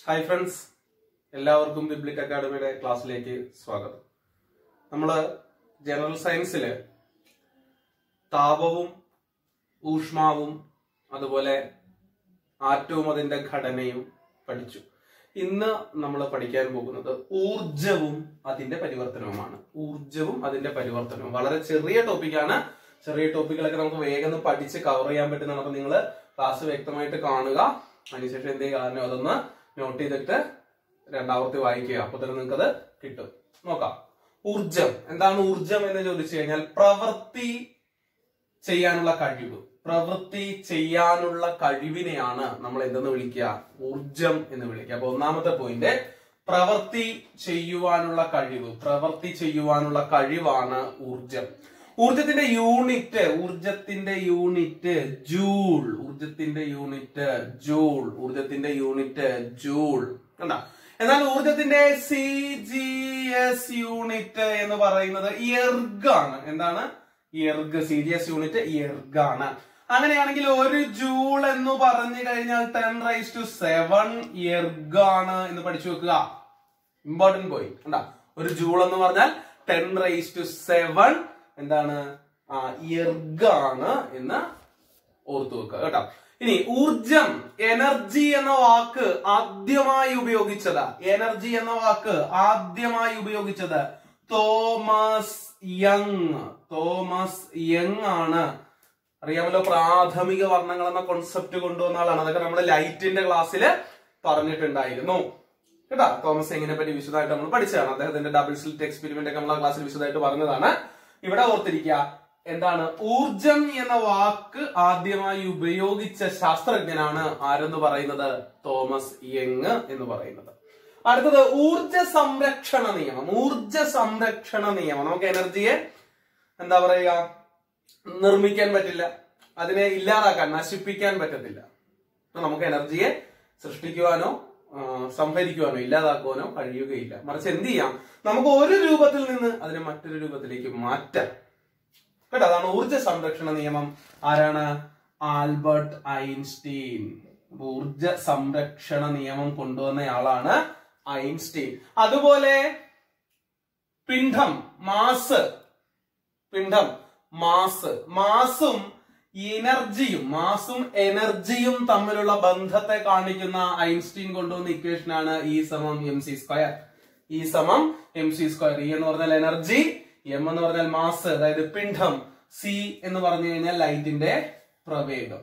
hi friends എല്ലാവർക്കും ബിബ്ലിക് അക്കാഡമിയുടെ ക്ലാസ്സിലേക്ക് സ്വാഗതം നമ്മള് ജനറൽ സയൻസില് താപവും ഊഷ്മാവും അതുപോലെ ആറ്റവും അതിന്റെ ഘടനയും പഠിച്ചു ഇന്ന് നമ്മൾ പഠിക്കാൻ പോകുന്നത് ഊർജവും അതിന്റെ പരിവർത്തനവുമാണ് ഊർജവും അതിന്റെ പരിവർത്തനവും വളരെ ചെറിയ ടോപ്പിക്കാണ് ചെറിയ ടോപ്പിക്കുകളൊക്കെ നമുക്ക് വേഗം ഒന്ന് പഠിച്ച് കവർ ചെയ്യാൻ പറ്റുന്നതാണ് അപ്പൊ നിങ്ങൾ ക്ലാസ് വ്യക്തമായിട്ട് കാണുക അതിനുശേഷം എന്തേ കാരണം അതൊന്ന് നോട്ട് ചെയ്തിട്ട് രണ്ടാമത്തെ വായിക്കുക അപ്പൊ തന്നെ നിങ്ങൾക്ക് അത് കിട്ടും നോക്കാം ഊർജം എന്താണ് ഊർജം എന്ന് ചോദിച്ചു കഴിഞ്ഞാൽ പ്രവൃത്തി ചെയ്യാനുള്ള കഴിവ് പ്രവൃത്തി ചെയ്യാനുള്ള കഴിവിനെയാണ് നമ്മൾ എന്തെന്ന് വിളിക്കുക ഊർജം എന്ന് വിളിക്കുക അപ്പൊ ഒന്നാമത്തെ പോയിന്റ് പ്രവൃത്തി ചെയ്യുവാനുള്ള കഴിവ് പ്രവൃത്തി ചെയ്യുവാനുള്ള കഴിവാണ് ഊർജം ഊർജത്തിന്റെ യൂണിറ്റ് ഊർജത്തിന്റെ യൂണിറ്റ് ജൂൾ ഊർജത്തിന്റെ യൂണിറ്റ് ജൂൾ ഊർജത്തിന്റെ യൂണിറ്റ് ജൂൾ കണ്ട എന്നാൽ ഊർജത്തിന്റെ സി ജി എസ് യൂണിറ്റ് എന്ന് പറയുന്നത് എർഗ് ആണ് എന്താണ് erg C G S unit erg ആണ് അങ്ങനെയാണെങ്കിൽ ഒരു ജൂൾ എന്ന് പറഞ്ഞു കഴിഞ്ഞാൽ ten raise two seven erg ആണ് എന്ന് പഠിച്ചു വെക്കുക ഇമ്പോർട്ടന്റ് പോയിന്റ് കണ്ടാ ഒരു ജൂൾ എന്ന് പറഞ്ഞാൽ ടെൻ റൈസ് ടു സെവൻ എന്താണ് ആ എർഗ് ആണ് എന്ന് ഓർത്തു വെക്കുക കേട്ടോ ഇനി ഊർജം എനർജി എന്ന വാക്ക് ആദ്യമായി ഉപയോഗിച്ചത് എനർജി എന്ന വാക്ക് ആദ്യമായി ഉപയോഗിച്ചത് തോമസ് യങ് തോമസ് യങ് ആണ് അറിയാമല്ലോ പ്രാഥമിക വർണ്ണങ്ങൾ എന്ന കോൺസെപ്റ്റ് കൊണ്ടുവന്ന ആളാണ് അതൊക്കെ നമ്മൾ ലൈറ്റിന്റെ ക്ലാസ്സിൽ പറഞ്ഞിട്ടുണ്ടായിരുന്നു കേട്ടോ തോമസ് യങ്ങിനെ പറ്റി വിശദമായിട്ട് നമ്മൾ പഠിച്ചതാണ് അദ്ദേഹത്തിന്റെ ഡബിൾ സ്ലിറ്റ് എക്സ്പെരിമെന്റ് ഒക്കെ നമ്മൾ ക്ലാസ്സിൽ വിശദമായിട്ട് പറഞ്ഞതാണ് ഇവിടെ ഓർത്തിരിക്കുക എന്താണ് ഊർജം എന്ന വാക്ക് ആദ്യമായി ഉപയോഗിച്ച ശാസ്ത്രജ്ഞനാണ് ആരെന്ന് പറയുന്നത് തോമസ് യങ് എന്ന് പറയുന്നത് അടുത്തത് ഊർജ സംരക്ഷണ നിയമം ഊർജ സംരക്ഷണ നിയമം നമുക്ക് എനർജിയെ എന്താ പറയുക നിർമ്മിക്കാൻ പറ്റില്ല അതിനെ ഇല്ലാതാക്കാൻ നശിപ്പിക്കാൻ പറ്റത്തില്ല അപ്പൊ നമുക്ക് എനർജിയെ സൃഷ്ടിക്കുവാനോ ആ, സംഭരിക്കുവാനോ ഇല്ലാതാക്കുവാനോ കഴിയുകയില്ല മറിച്ച് എന്ത് ചെയ്യാം നമുക്ക് ഒരു രൂപത്തിൽ നിന്ന് അതിനെ മറ്റൊരു രൂപത്തിലേക്ക് മാറ്റാം കേട്ടോ അതാണ് ഊർജ സംരക്ഷണ നിയമം ആരാണ് ആൽബർട്ട് ഐൻസ്റ്റീൻ അപ്പൊ ഊർജ സംരക്ഷണ നിയമം കൊണ്ടുവന്നയാളാണ് ഐൻസ്റ്റീൻ അതുപോലെ പിണ്ഡം മാസ് പിണ്ഡം മാസ് മാസും എനർജിയും മാസും എനർജിയും തമ്മിലുള്ള ബന്ധത്തെ കാണിക്കുന്ന ഐൻസ്റ്റീൻ കൊണ്ടുവന്ന ഇക്വേഷൻ ആണ് ഇ സമം എം സി സ്ക്വയർ ഇ സമം എം സി സ്ക്വയർ ഇ എന്ന് പറഞ്ഞാൽ എനർജി എം എന്ന് പറഞ്ഞാൽ മാസ് അതായത് പിണ്ഡം സി എന്ന് പറഞ്ഞു കഴിഞ്ഞാൽ ലൈറ്റിന്റെ പ്രവേഗം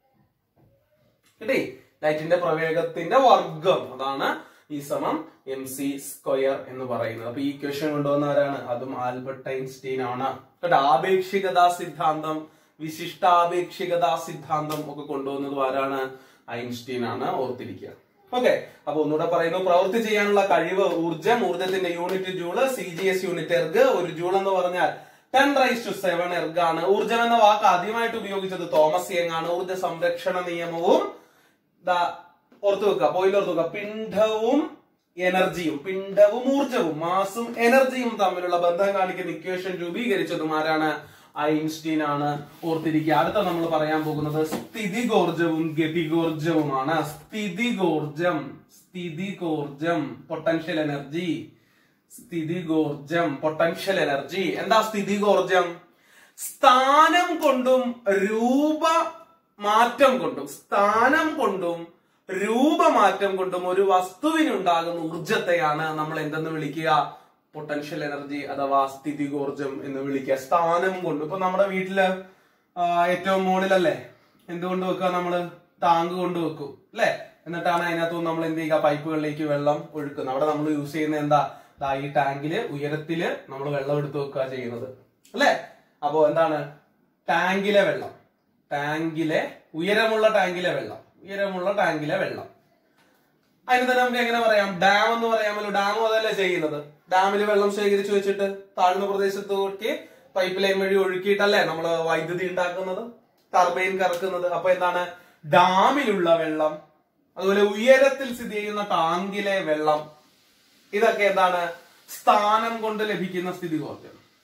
കിട്ടി ലൈറ്റിന്റെ പ്രവേഗത്തിന്റെ വർഗം അതാണ് ഈ സമം എം സി സ്ക്വയർ എന്ന് പറയുന്നത് അപ്പൊ ഈ ക്വസ്റ്റ്യൻ കൊണ്ടുവന്നവരാണ് അതും ആൽബർട്ട് ഐൻസ്റ്റീൻ ആണ് കേട്ടോ ആപേക്ഷികതാ സിദ്ധാന്തം വിശിഷ്ടാപേക്ഷികതാ സിദ്ധാന്തം ഒക്കെ കൊണ്ടുവന്നത് ആരാണ് ഐൻസ്റ്റീൻ ആണ് ഓർത്തിരിക്കുക ഓക്കെ അപ്പൊ ഒന്നുകൂടെ പറയുന്നു പ്രവൃത്തി ചെയ്യാനുള്ള കഴിവ് ഊർജം ഊർജത്തിന്റെ unit joule C G S unit erg ഒരു ജൂൾ എന്ന് പറഞ്ഞാൽ ten raise two seven erg ആണ് ഊർജം എന്ന വാക്ക് ആദ്യമായിട്ട് ഉപയോഗിച്ചത് തോമസ് യങ് ആണ് ഊർജ സംരക്ഷണ നിയമവും ദാ ഓർത്തു വെക്കുക പോയിന്റ് ഓർത്തു വെക്കുക പിണ്ഡവും എനർജിയും പിണ്ഡവും ഊർജവും മാസും എനർജിയും തമ്മിലുള്ള ബന്ധം കാണിക്കുന്ന ഇക്വേഷൻ രൂപീകരിച്ചതും ആരാണ് ഐൻസ്റ്റീൻ ആണ് ഓർത്തിരിക്കുക അടുത്ത നമ്മൾ പറയാൻ പോകുന്നത് സ്ഥിതികോർജവും ഗതികോർജവുമാണ് സ്ഥിതികോർജം സ്ഥിതികോർജം പൊട്ടൻഷ്യൽ എനർജി സ്ഥിതികോർജം പൊട്ടൻഷ്യൽ എനർജി എന്താ സ്ഥിതികോർജം സ്ഥാനം കൊണ്ടും രൂപ മാറ്റം കൊണ്ടും സ്ഥാനം കൊണ്ടും രൂപമാറ്റം കൊണ്ടും ഒരു വസ്തുവിനുണ്ടാകുന്ന ഊർജത്തെയാണ് നമ്മൾ എന്തെന്ന് വിളിക്കുക പൊട്ടൻഷ്യൽ എനർജി അഥവാ സ്ഥിതികോർജം എന്ന് വിളിക്കുക സ്ഥാനം കൊണ്ട് ഇപ്പൊ നമ്മുടെ വീട്ടില് ആ, ഏറ്റവും മുകളിലല്ലേ എന്തുകൊണ്ട് വെക്കുക നമ്മള് ടാങ്ക് കൊണ്ട് വെക്കും അല്ലെ എന്നിട്ടാണ് അതിനകത്ത് നമ്മൾ എന്ത് ചെയ്യുക പൈപ്പുകളിലേക്ക് വെള്ളം ഒഴുക്കുന്നത് അവിടെ നമ്മൾ യൂസ് ചെയ്യുന്ന എന്താ ദാ ഈ ടാങ്കില് ഉയരത്തില് നമ്മൾ വെള്ളം എടുത്ത് വെക്കുക ചെയ്യുന്നത് അല്ലെ അപ്പോ എന്താണ് ടാങ്കിലെ വെള്ളം ടാങ്കിലെ ഉയരമുള്ള ടാങ്കിലെ വെള്ളം ഉയരമുള്ള ടാങ്കിലെ വെള്ളം അതിന് തന്നെ നമുക്ക് എങ്ങനെ പറയാം ഡാം എന്ന് പറയാമല്ലോ ഡാം അതല്ലേ ചെയ്യുന്നത് ഡാമിൽ വെള്ളം ശേഖരിച്ചു വെച്ചിട്ട് താഴ്ന്ന പ്രദേശത്തോട്ട് പൈപ്പ് ലൈൻ വഴി ഒഴുക്കിയിട്ടല്ലേ നമ്മൾ വൈദ്യുതി ഉണ്ടാക്കുന്നത് ടർബൈൻ കറക്കുന്നത് അപ്പൊ എന്താണ് ഡാമിലുള്ള വെള്ളം അതുപോലെ ഉയരത്തിൽ സ്ഥിതി ചെയ്യുന്ന ടാങ്കിലെ വെള്ളം ഇതൊക്കെ എന്താണ് സ്ഥാനം കൊണ്ട് ലഭിക്കുന്ന സ്ഥിതികോർജം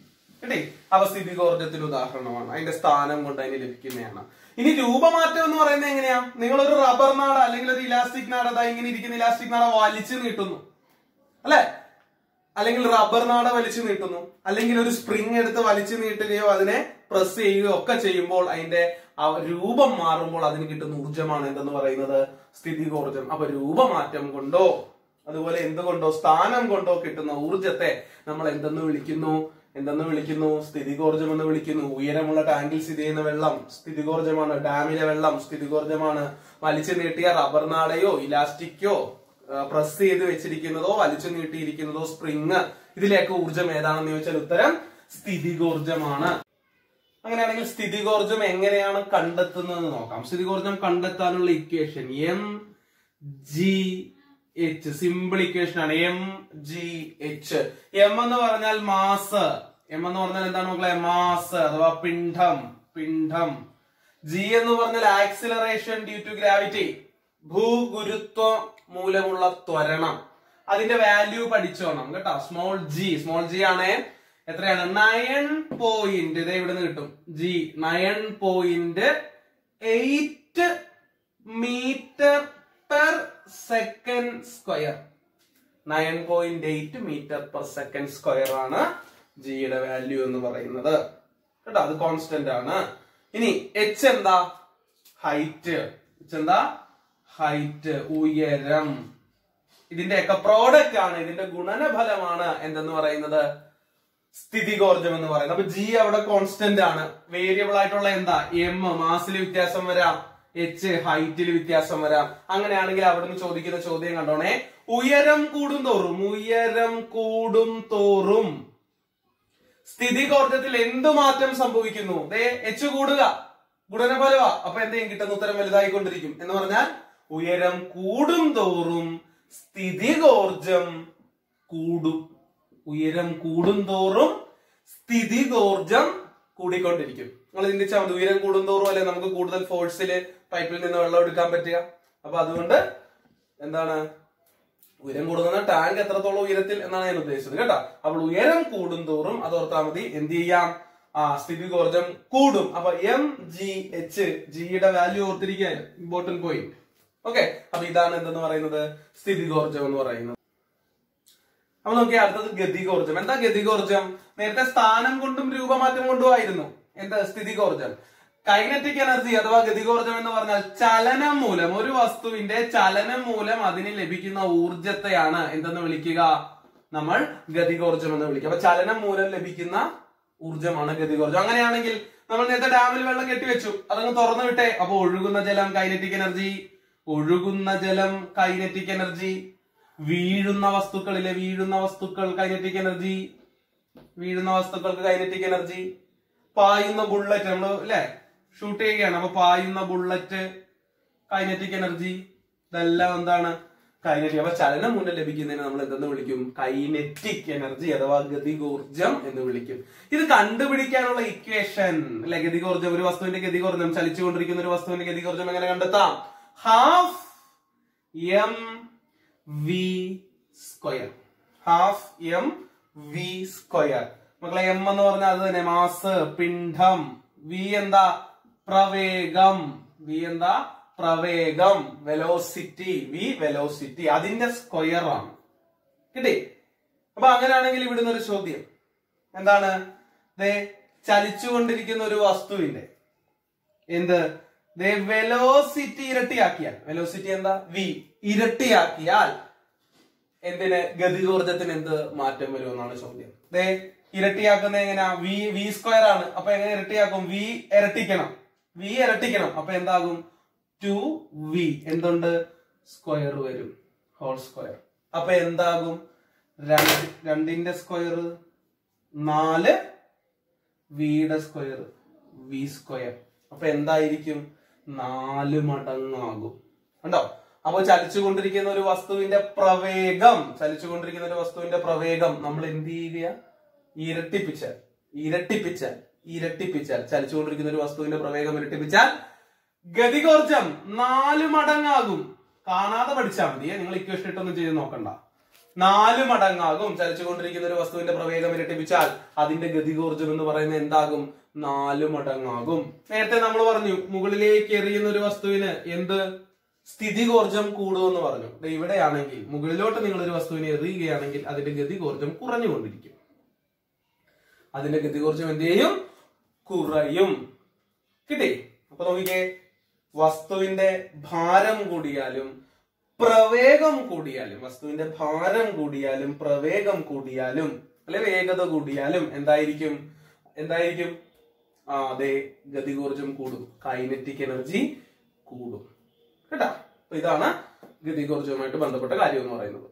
കേട്ടേ അവസ്ഥിതികോർജത്തിന് ഉദാഹരണമാണ് അതിന്റെ സ്ഥാനം കൊണ്ട് അതിന് ലഭിക്കുന്നതാണ് ഇനി രൂപമാറ്റം എന്ന് പറയുന്നത് എങ്ങനെയാ നിങ്ങൾ ഒരു റബ്ബർ നാട അല്ലെങ്കിൽ ഒരു ഇലാസ്റ്റിക് നാട അതാ ഇങ്ങനെ ഇരിക്കുന്ന ഇലാസ്റ്റിക് നാട വലിച്ചു നീട്ടുന്നു അല്ലെ അല്ലെങ്കിൽ റബ്ബർ നാട വലിച്ചു നീട്ടുന്നു അല്ലെങ്കിൽ ഒരു സ്പ്രിങ് എടുത്ത് വലിച്ചു നീട്ടുകയോ അതിനെ പ്രസ് ചെയ്യുകയോ ഒക്കെ ചെയ്യുമ്പോൾ അതിന്റെ ആ രൂപം മാറുമ്പോൾ അതിന് കിട്ടുന്ന ഊർജ്ജമാണ് എന്തെന്ന് പറയുന്നത് സ്ഥിതികോർജം അപ്പൊ രൂപമാറ്റം കൊണ്ടോ അതുപോലെ എന്തുകൊണ്ടോ സ്ഥാനം കൊണ്ടോ കിട്ടുന്ന ഊർജത്തെ നമ്മൾ എന്തെന്ന് വിളിക്കുന്നു എന്തെന്ന് വിളിക്കുന്നു സ്ഥിതികോർജം എന്ന് വിളിക്കുന്നു ഉയരമുള്ള ടാങ്കിൽ സ്ഥിതി ചെയ്യുന്ന വെള്ളം സ്ഥിതികോർജമാണ് ഡാമിലെ വെള്ളം സ്ഥിതികോർജമാണ് വലിച്ചു നീട്ടിയ റബ്ബർ നാടയോ ഇലാസ്റ്റിക്കോ പ്രസ് ചെയ്ത് വെച്ചിരിക്കുന്നതോ വലിച്ചു നീട്ടിയിരിക്കുന്നതോ സ്പ്രിങ് ഇതിലേക്ക് ഊർജം ഏതാണെന്ന് ചോദിച്ചാൽ ഉത്തരം സ്ഥിതികോർജമാണ് അങ്ങനെയാണെങ്കിൽ സ്ഥിതികോർജം എങ്ങനെയാണ് കണ്ടെത്തുന്നത് നോക്കാം സ്ഥിതികോർജം കണ്ടെത്താനുള്ള equation M G H simple equation ആണ് എം ജി എച്ച് എം എന്ന് പറഞ്ഞാൽ മാസ് എം എന്ന് പറഞ്ഞാൽ എന്താണ് മക്കളെ മാസ് അഥവാ പിണ്ഡം പിണ്ഡം ജി എന്ന് പറഞ്ഞാൽ ആക്സിലറേഷൻ ഡ്യൂ ടു ഗ്രാവിറ്റി ഭൂഗുരുത്വം മൂലമുള്ള ത്വരണം അതിന്റെ വാല്യൂ പഠിച്ചോണം കേട്ടോ സ്മോൾ ജി സ്മോൾ ജി ആണ് എത്രയാണ് നയൻ പോയിന്റ് ഇത് ഇവിടെ നിന്ന് കിട്ടും G nine point eight metre per second square nine point eight metre per second square ആണ് ജിയുടെ വാല്യൂ എന്ന് പറയുന്നത് കേട്ടോ അത് കോൺസ്റ്റന്റ് ആണ് ഇനി എച്ച് എന്താ ഹൈറ്റ് എച്ച് എന്താ ഹൈറ്റ് ഉയരം ഇതിന്റെയൊക്കെ പ്രോഡക്റ്റ് ആണ് ഇതിന്റെ ഗുണനഫലമാണ് എന്തെന്ന് പറയുന്നത് സ്ഥിതികോർജം എന്ന് പറയുന്നത് അപ്പൊ ജി അവിടെ കോൺസ്റ്റന്റ് ആണ് വേരിയബിൾ ആയിട്ടുള്ള എന്താ എം മാസിൽ വ്യത്യാസം വരാം എച്ച് ഹൈറ്റിൽ വ്യത്യാസം വരാം അങ്ങനെയാണെങ്കിൽ അവിടുന്ന് ചോദിക്കുന്ന ചോദ്യം കണ്ടോണേ ഉയരം കൂടും തോറും ഉയരം കൂടും തോറും സ്ഥിതികോർജത്തിൽ എന്തു മാറ്റം സംഭവിക്കുന്നു ദേ എച്ച് കൂടുക ഗുണനഫലവാ അപ്പൊ എന്തെയും കിട്ടുന്ന ഉത്തരം വലുതായിക്കൊണ്ടിരിക്കും എന്ന് പറഞ്ഞാൽ ഉയരം കൂടും തോറും സ്ഥിതികോർജം കൂടും ഉയരം കൂടും തോറും സ്ഥിതികോർജം കൂടിക്കൊണ്ടിരിക്കും നിങ്ങൾ ചിന്തിച്ചാൽ മതി ഉയരം കൂടും തോറും അല്ലെ നമുക്ക് കൂടുതൽ ഫോഴ്സിൽ പൈപ്പിൽ നിന്ന് വെള്ളം എടുക്കാൻ പറ്റുക അപ്പൊ അതുകൊണ്ട് എന്താണ് ഉയരം കൂടുന്ന ടാങ്ക് എത്രത്തോളം ഉയരത്തിൽ എന്നാണ് ഞാൻ ഉദ്ദേശിച്ചത് കേട്ടോ അപ്പോൾ ഉയരം കൂടും തോറും അത് ഓർത്താൽ മതി എന്ത് ചെയ്യാം ആ സ്ഥിതികോർജം കൂടും അപ്പൊ എം ജി എച്ച് ജിയുടെ വാല്യൂ ഓർത്തിരിക്കുക ഇമ്പോർട്ടന്റ് പോയിന്റ് ഓക്കെ അപ്പൊ ഇതാണ് എന്തെന്ന് പറയുന്നത് സ്ഥിതികോർജം എന്ന് പറയുന്നത് അപ്പൊ നോക്കിയാൽ അടുത്തത് ഗതികോർജം എന്താ ഗതികോർജം നേരത്തെ സ്ഥാനം കൊണ്ടും രൂപമാറ്റം കൊണ്ടും ആയിരുന്നു എന്താ സ്ഥിതികോർജം കൈനറ്റിക് എനർജി അഥവാ ഗതികോർജം എന്ന് പറഞ്ഞാൽ ചലനം മൂലം ഒരു വസ്തുവിന്റെ ചലനം മൂലം അതിന് ലഭിക്കുന്ന ഊർജത്തെയാണ് എന്തെന്ന് വിളിക്കുക നമ്മൾ ഗതികോർജം എന്ന് വിളിക്കുക അപ്പൊ ചലനം മൂലം ലഭിക്കുന്ന ഊർജമാണ് ഗതികോർജം അങ്ങനെയാണെങ്കിൽ നമ്മൾ നേരത്തെ ഡാമിൽ വെള്ളം കെട്ടിവെച്ചു അതങ്ങ് തുറന്നു വിട്ടേ അപ്പൊ ഒഴുകുന്ന ജലം കൈനറ്റിക് എനർജി ഒഴുകുന്ന ജലം കൈനറ്റിക് എനർജി വീഴുന്ന വസ്തുക്കളിലെ വീഴുന്ന വസ്തുക്കൾ കൈനറ്റിക് എനർജി വീഴുന്ന വസ്തുക്കൾക്ക് കൈനറ്റിക് എനർജി പായുന്ന ബുള്ളറ്റ് നമ്മൾ അല്ലെ ഷൂട്ട് ചെയ്യുകയാണ് അപ്പൊ പായുന്ന ബുള്ളറ്റ് കൈനറ്റിക് എനർജി ഇതെല്ലാം എന്താണ് കൈനറ്റിക് അപ്പൊ ചലനം മൂലം ലഭിക്കുന്നതിന് നമ്മൾ എന്തെന്ന് വിളിക്കും കൈനറ്റിക് എനർജി അഥവാ ഗതികോർജം എന്ന് വിളിക്കും ഇത് കണ്ടുപിടിക്കാനുള്ള ഇക്വേഷൻ അല്ലെ ഗതികോർജം ഒരു വസ്തുവിന്റെ ഗതികോർജം ചലിച്ചുകൊണ്ടിരിക്കുന്ന ഒരു വസ്തുവിന്റെ ഗതികോർജം എങ്ങനെ കണ്ടെത്താം half M V square half M V square മക്കളെ എം എന്ന് പറഞ്ഞാൽ അത് തന്നെ മാസ് പിണ്ഡം വി എന്താ പ്രവേഗം വി എന്താ പ്രവേഗം വെലോസിറ്റി വി വെലോസിറ്റി അതിന്റെ സ്ക്വയർ ആണ് കിട്ടി അപ്പൊ അങ്ങനെയാണെങ്കിൽ ഇവിടുന്ന് ഒരു ചോദ്യം എന്താണ് ദേ ചലിച്ചുകൊണ്ടിരിക്കുന്ന ഒരു വസ്തുവിന്റെ എന്ത് ദേ വെലോസിറ്റി ഇരട്ടിയാക്കിയാൽ വെലോസിറ്റി എന്താ വി ഇരട്ടിയാക്കിയാൽ എന്തിന് ഗതികോർജത്തിന് എന്ത് മാറ്റം വരും എന്നാണ് ചോദ്യം ദേ ഇരട്ടിയാക്കുന്ന എങ്ങനെയാ വി വി സ്ക്വയർ ആണ് അപ്പൊ എങ്ങനെ ഇരട്ടിയാക്കും വി ഇരട്ടിക്കണം വി ഇരട്ടിക്കണം അപ്പൊ എന്താകും ടു വി എന്തുണ്ട് സ്ക്വയർ വരും ഹോൾ സ്ക്വയർ അപ്പൊ എന്താകും രണ്ട് രണ്ടിന്റെ സ്ക്വയർ നാല് വിയുടെ സ്ക്വയർ വി സ്ക്വയർ അപ്പൊ എന്തായിരിക്കും നാല് മടങ്ങാകും കണ്ടോ അപ്പൊ ചലിച്ചുകൊണ്ടിരിക്കുന്ന ഒരു വസ്തുവിന്റെ പ്രവേഗം ചലിച്ചുകൊണ്ടിരിക്കുന്ന ഒരു വസ്തുവിന്റെ പ്രവേഗം നമ്മൾ എന്ത് ചെയ്യുക ഇരട്ടിപ്പിച്ചാൽ ഇരട്ടിപ്പിച്ചാൽ ഇരട്ടിപ്പിച്ചാൽ ചലിച്ചുകൊണ്ടിരിക്കുന്ന ഒരു വസ്തുവിന്റെ പ്രവേഗം ഇരട്ടിപ്പിച്ചാൽ ഗതികോർജം നാല് മടങ്ങാകും കാണാതെ പഠിച്ചാൽ മതി നിങ്ങൾ ഇക്വേഷൻ ഇട്ടൊന്നും ചെയ്ത് നോക്കണ്ട നാല് മടങ്ങാകും ചലിച്ചുകൊണ്ടിരിക്കുന്ന ഒരു വസ്തുവിന്റെ പ്രവേഗം ഇരട്ടിപ്പിച്ചാൽ അതിന്റെ ഗതികോർജം എന്ന് പറയുന്നത് എന്താകും നാല് മടങ്ങാകും നേരത്തെ നമ്മൾ പറഞ്ഞു മുകളിലേക്ക് എറിയുന്ന ഒരു വസ്തുവിന് എന്ത് സ്ഥിതികോർജം കൂടുമെന്ന് പറഞ്ഞു ദേ ഇവിടെയാണെങ്കിൽ മുകളിലോട്ട് നിങ്ങൾ ഒരു വസ്തുവിനെ എറിയുകയാണെങ്കിൽ അതിന്റെ ഗതികോർജം കുറഞ്ഞുകൊണ്ടിരിക്കും അതിന്റെ ഗതികോർജം എന്ത് ചെയ്യും കുറയും കിട്ടി അപ്പൊ നോക്കിക്കേ വസ്തുവിന്റെ ഭാരം കൂടിയാലും പ്രവേഗം കൂടിയാലും വസ്തുവിന്റെ ഭാരം കൂടിയാലും പ്രവേഗം കൂടിയാലും അല്ലെ വേഗത കൂടിയാലും എന്തായിരിക്കും എന്തായിരിക്കും ആ അതെ ഗതികോർജം കൂടും കൈനറ്റിക് എനർജി കൂടും കേട്ടാ അപ്പൊ ഇതാണ് ഗതികോർജവുമായിട്ട് ബന്ധപ്പെട്ട കാര്യം എന്ന് പറയുന്നത്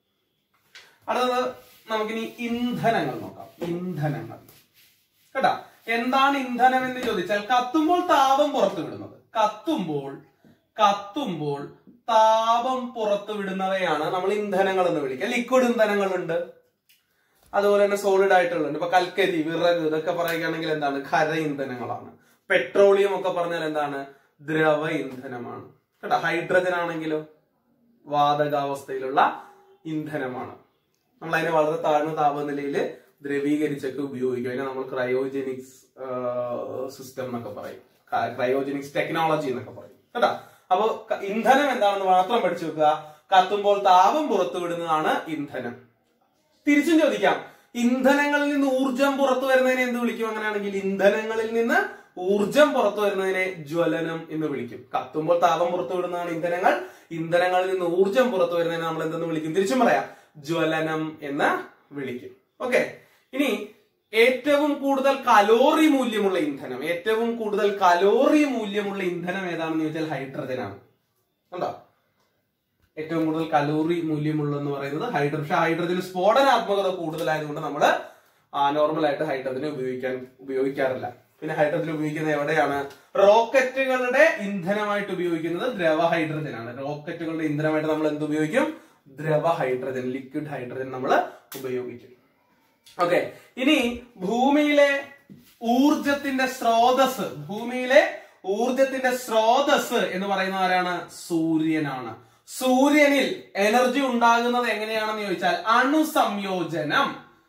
അടുത്തത് നമുക്കിനി ഇന്ധനങ്ങൾ നോക്കാം ഇന്ധനങ്ങൾ കേട്ടാ എന്താണ് ഇന്ധനം എന്ന് ചോദിച്ചാൽ കത്തുമ്പോൾ താപം പുറത്തു വിടുന്നത് കത്തുമ്പോൾ കത്തുമ്പോൾ താപം പുറത്തു വിടുന്നവയാണ് നമ്മൾ ഇന്ധനങ്ങൾ എന്ന് വിളിക്കുക ലിക്വിഡ് ഇന്ധനങ്ങളുണ്ട് അതുപോലെ തന്നെ സോളിഡ് ആയിട്ടുള്ളുണ്ട് ഇപ്പൊ കൽക്കരി വിറക് ഇതൊക്കെ പറയുകയാണെങ്കിൽ എന്താണ് ഖര ഇന്ധനങ്ങളാണ് പെട്രോളിയം ഒക്കെ പറഞ്ഞാൽ എന്താണ് ദ്രവ ഇന്ധനമാണ് കേട്ടോ ഹൈഡ്രജൻ ആണെങ്കിലോ വാതകാവസ്ഥയിലുള്ള ഇന്ധനമാണ് നമ്മൾ അതിനെ വളരെ താഴ്ന്ന താപനിലയിൽ ദ്രവീകരിച്ചൊക്കെ ഉപയോഗിക്കും അതിനെ നമ്മൾ ക്രയോജനിക്സ് സിസ്റ്റം എന്നൊക്കെ പറയും ക്രയോജനിക്സ് ടെക്നോളജി എന്നൊക്കെ പറയും കേട്ടോ അപ്പൊ ക- ഇന്ധനം എന്താണെന്ന് മാത്രം പഠിച്ചു വെക്കുക കത്തുമ്പോൾ താപം പുറത്തുവിടുന്നതാണ് ഇന്ധനം തിരിച്ചും ചോദിക്കാം ഇന്ധനങ്ങളിൽ നിന്ന് ഊർജം പുറത്തു വരുന്നതിനെ എന്ത് വിളിക്കും അങ്ങനെയാണെങ്കിൽ ഇന്ധനങ്ങളിൽ നിന്ന് ഊർജം പുറത്തു വരുന്നതിനെ ജ്വലനം എന്ന് വിളിക്കും കത്തുമ്പോൾ താപം പുറത്തു വിടുന്നതാണ് ഇന്ധനങ്ങൾ ഇന്ധനങ്ങളിൽ നിന്ന് ഊർജം പുറത്തു വരുന്നതിനെ നമ്മൾ എന്തെന്ന് വിളിക്കും തിരിച്ചും പറയാം ജ്വലനം എന്ന് വിളിക്കും ഓക്കെ ഇനി ഏറ്റവും കൂടുതൽ കലോറി മൂല്യമുള്ള ഇന്ധനം ഏറ്റവും കൂടുതൽ കലോറി മൂല്യമുള്ള ഇന്ധനം ഏതാണെന്ന് ചോദിച്ചാൽ ഹൈഡ്രജൻ ആണ് കണ്ടോ ഏറ്റവും കൂടുതൽ കലോറി മൂല്യമുള്ളതെന്ന് പറയുന്നത് ഹൈഡ്രജൻ പക്ഷെ ഹൈഡ്രജന് സ്ഫോടനാത്മകത കൂടുതലായതുകൊണ്ട് നമ്മൾ നോർമൽ ആയിട്ട് ഹൈഡ്രജനെ ഉപയോഗിക്കാൻ ഉപയോഗിക്കാറില്ല പിന്നെ ഹൈഡ്രജൻ ഉപയോഗിക്കുന്നത് എവിടെയാണ് റോക്കറ്റുകളുടെ ഇന്ധനമായിട്ട് ഉപയോഗിക്കുന്നത് ദ്രവ ഹൈഡ്രജൻ ആണ് റോക്കറ്റുകളുടെ ഇന്ധനമായിട്ട് നമ്മൾ എന്ത് ഉപയോഗിക്കും ദ്രവ ഹൈഡ്രജൻ ലിക്വിഡ് ഹൈഡ്രജൻ നമ്മൾ ഉപയോഗിക്കും ഓക്കെ ഇനി ഭൂമിയിലെ ഊർജത്തിന്റെ സ്രോതസ് ഭൂമിയിലെ ഊർജത്തിന്റെ സ്രോതസ് എന്ന് പറയുന്ന ആരാണ് സൂര്യനാണ് സൂര്യനിൽ എനർജി ഉണ്ടാകുന്നത് എങ്ങനെയാണെന്ന് ചോദിച്ചാൽ അണുസംയോജനം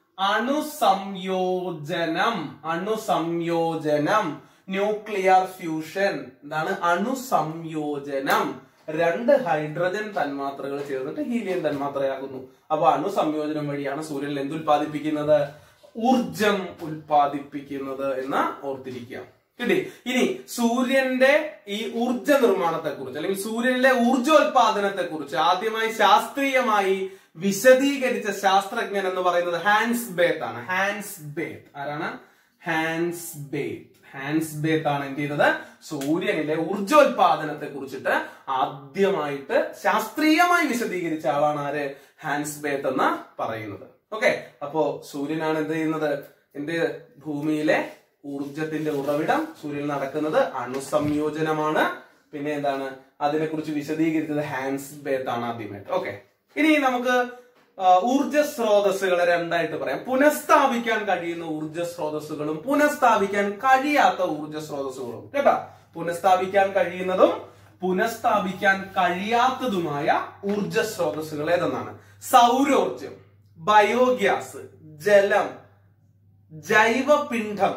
അണുസംയോജനം അണുസംയോജനം ന്യൂക്ലിയർ ഫ്യൂഷൻ എന്താണ് അണുസംയോജനം രണ്ട് ഹൈഡ്രജൻ തന്മാത്രകൾ ചേർന്നിട്ട് ഹീലിയം തന്മാത്രയാകുന്നു അപ്പൊ അണുസംയോജനം വഴിയാണ് സൂര്യനിൽ എന്ത് ഉൽപ്പാദിപ്പിക്കുന്നത് ഊർജം ഉൽപ്പാദിപ്പിക്കുന്നത് എന്ന് ഓർത്തിരിക്കുക കിട്ടി ഇനി സൂര്യന്റെ ഈ ഊർജ നിർമ്മാണത്തെ കുറിച്ച് അല്ലെങ്കിൽ സൂര്യനിലെ ഊർജോത്പാദനത്തെ കുറിച്ച് ആദ്യമായി ശാസ്ത്രീയമായി വിശദീകരിച്ച ശാസ്ത്രജ്ഞൻ എന്ന് പറയുന്നത് ഹാൻസ് ബേത്ത് ആണ് ഹാൻസ് ബേത്ത് ആരാണ് ഹാൻസ് ബേത്ത് ഹാൻസ് ബേത്ത് ആണ് എന്ത് ചെയ്തത് സൂര്യനിലെ ഊർജോത്പാദനത്തെ കുറിച്ചിട്ട് ആദ്യമായിട്ട് ശാസ്ത്രീയമായി വിശദീകരിച്ച ആളാണ് ആര് ഹാൻസ് ബേത്ത് എന്ന് പറയുന്നത് ഓക്കെ അപ്പോ സൂര്യനാണ് എന്ത് ചെയ്യുന്നത് എന്ത് ഭൂമിയിലെ ഊർജത്തിന്റെ ഉറവിടം സൂര്യനിൽ നടക്കുന്നത് അണുസംയോജനമാണ് പിന്നെ എന്താണ് അതിനെക്കുറിച്ച് വിശദീകരിച്ചത് ഹാൻസ് ബേത്ത് ആണ് ആദ്യമായിട്ട് ഓക്കെ ഇനി നമുക്ക് ആ, ഊർജ സ്രോതസ്സുകളെ രണ്ടായിട്ട് പറയാം പുനഃസ്ഥാപിക്കാൻ കഴിയുന്ന ഊർജ സ്രോതസ്സുകളും പുനഃസ്ഥാപിക്കാൻ കഴിയാത്ത ഊർജ സ്രോതസ്സുകളും കേട്ടാ പുനഃസ്ഥാപിക്കാൻ കഴിയുന്നതും പുനഃസ്ഥാപിക്കാൻ കഴിയാത്തതുമായ ഊർജ സ്രോതസ്സുകൾ ഏതെന്നാണ് സൗരോർജം ബയോഗ്യാസ് ജലം ജൈവപിണ്ഡം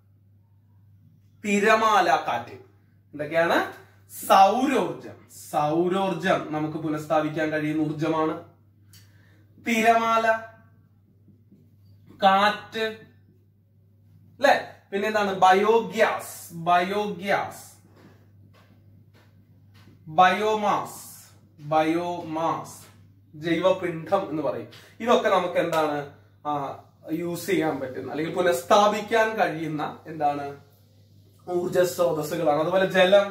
തിരമാല കാറ്റ് എന്തൊക്കെയാണ് സൗരോർജം സൗരോർജം നമുക്ക് പുനഃസ്ഥാപിക്കാൻ കഴിയുന്ന ഊർജമാണ് തിരമാല കാറ്റ് അല്ലെ പിന്നെ എന്താണ് ബയോഗ്യാസ് ബയോഗ്യാസ് ബയോമാസ് ബയോമാസ് ജൈവപിണ്ഡം എന്ന് പറയും ഇതൊക്കെ നമുക്ക് എന്താണ് യൂസ് ചെയ്യാൻ പറ്റുന്ന അല്ലെങ്കിൽ പുനഃസ്ഥാപിക്കാൻ കഴിയുന്ന എന്താണ് ഊർജ സ്രോതസ്സുകളാണ് അതുപോലെ ജലം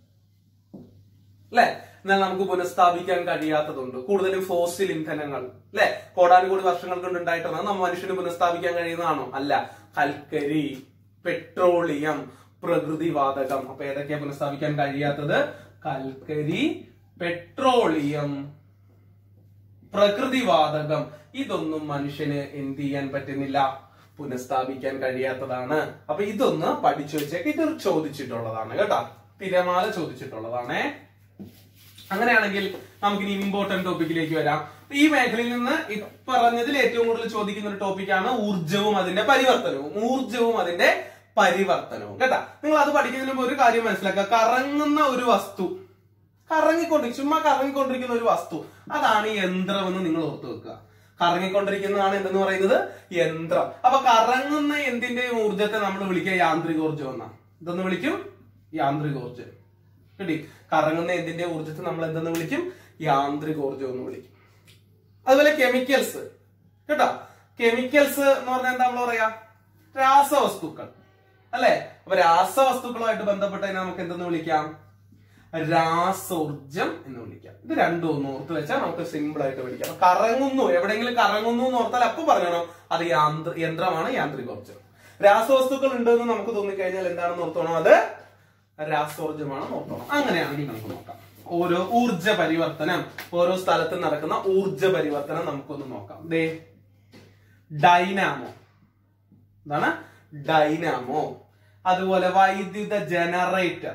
അല്ലെ എന്നാൽ നമുക്ക് പുനഃസ്ഥാപിക്കാൻ കഴിയാത്തതുണ്ട് കൂടുതലും ഫോസിൽ ഇന്ധനങ്ങൾ അല്ലെ കോടാനുകോടി വർഷങ്ങൾ കൊണ്ട് ഉണ്ടായിട്ടാണ് നമ്മൾ മനുഷ്യന് പുനഃസ്ഥാപിക്കാൻ കഴിയുന്നതാണോ അല്ല കൽക്കരി പെട്രോളിയം പ്രകൃതിവാതകം അപ്പൊ ഏതൊക്കെയാ പുനഃസ്ഥാപിക്കാൻ കഴിയാത്തത് കൽക്കരി പെട്രോളിയം പ്രകൃതിവാതകം ഇതൊന്നും മനുഷ്യന് എന്ത് ചെയ്യാൻ പറ്റുന്നില്ല പുനഃസ്ഥാപിക്കാൻ കഴിയാത്തതാണ് അപ്പൊ ഇതൊന്ന് പഠിച്ചു വെച്ചേക്ക് ഇത് ചോദിച്ചിട്ടുള്ളതാണ് കേട്ടോ തിരമാല ചോദിച്ചിട്ടുള്ളതാണേ അങ്ങനെയാണെങ്കിൽ നമുക്കിനി ഇമ്പോർട്ടന്റ് ടോപ്പിക്കിലേക്ക് വരാം ഈ മേഖലയിൽ നിന്ന് ഈ പറഞ്ഞതിൽ ഏറ്റവും കൂടുതൽ ചോദിക്കുന്ന ഒരു ടോപ്പിക്കാണ് ഊർജവും അതിന്റെ പരിവർത്തനവും ഊർജവും അതിന്റെ പരിവർത്തനവും കേട്ടാ നിങ്ങൾ അത് പഠിക്കുന്നതിന് മുമ്പ് ഒരു കാര്യം മനസ്സിലാക്കുക കറങ്ങുന്ന ഒരു വസ്തു കറങ്ങിക്കൊണ്ടിരിക്കും ചുമ്മാ കറങ്ങിക്കൊണ്ടിരിക്കുന്ന ഒരു വസ്തു അതാണ് യന്ത്രം എന്ന് നിങ്ങൾ ഓർത്തു വെക്കുക കറങ്ങിക്കൊണ്ടിരിക്കുന്നതാണ് എന്തെന്ന് പറയുന്നത് യന്ത്രം അപ്പൊ കറങ്ങുന്ന എന്തിന്റെയും ഊർജത്തെ നമ്മൾ വിളിക്കുക യാന്ത്രികോർജം എന്നാ ഇതെന്ന് വിളിക്കും യാന്ത്രികോർജം കിട്ടി കറങ്ങുന്ന എന്തിന്റെ ഊർജത്തെ നമ്മൾ എന്തെന്ന് വിളിക്കും യാന്ത്രികോർജം എന്ന് വിളിക്കും അതുപോലെ കെമിക്കൽസ് കേട്ടോ കെമിക്കൽസ് എന്ന് പറഞ്ഞാൽ എന്താ നമ്മൾ പറയാ രാസവസ്തുക്കൾ അല്ലെ അപ്പൊ രാസവസ്തുക്കളുമായിട്ട് ബന്ധപ്പെട്ടതിനെ നമുക്ക് എന്തെന്ന് വിളിക്കാം രാസോർജം എന്ന് വിളിക്കാം ഇത് രണ്ടും ഒന്ന് ഓർത്ത് വെച്ചാൽ നമുക്ക് സിമ്പിൾ ആയിട്ട് വിളിക്കാം അപ്പൊ കറങ്ങുന്നു എവിടെയെങ്കിലും കറങ്ങുന്നു എന്ന് ഓർത്താൽ അപ്പൊ പറയണം അത് യാന്ത്ര യന്ത്രമാണ് യാന്ത്രികോർജം രാസവസ്തുക്കൾ ഉണ്ട് എന്ന് നമുക്ക് തോന്നിക്കഴിഞ്ഞാൽ എന്താണെന്ന് ഓർത്തോണം അത് രാസോർജമാണെന്ന് ഓർത്തോണം അങ്ങനെയാണെങ്കിൽ നമുക്ക് നോക്കാം ഓരോ ഊർജ പരിവർത്തനം ഓരോ സ്ഥലത്ത് നടക്കുന്ന ഊർജ പരിവർത്തനം നമുക്കൊന്ന് നോക്കാം ദേ ഡൈനാമോ എന്താണ് ഡൈനാമോ അതുപോലെ വൈദ്യുത ജനറേറ്റർ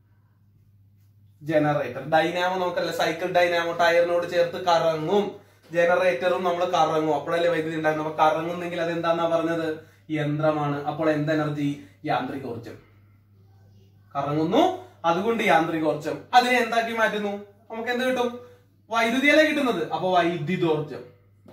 ജനറേറ്റർ ഡൈനാമോ നമുക്കല്ല സൈക്കിൾ ഡൈനാമോ ടയറിനോട് ചേർത്ത് കറങ്ങും ജനറേറ്ററും നമ്മൾ കറങ്ങും അപ്പോഴല്ലേ വൈദ്യുതി ഉണ്ടാകുന്നത് അപ്പൊ കറങ്ങുന്നെങ്കിൽ അതെന്താന്നാ പറഞ്ഞത് യന്ത്രമാണ് അപ്പോൾ എന്ത് എനർജി യാന്ത്രികോർജം കറങ്ങുന്നു അതുകൊണ്ട് യാന്ത്രികോർജം അതിനെ എന്താക്കി മാറ്റുന്നു നമുക്ക് എന്ത് കിട്ടും വൈദ്യുതിയല്ലേ കിട്ടുന്നത് അപ്പൊ വൈദ്യുതോർജം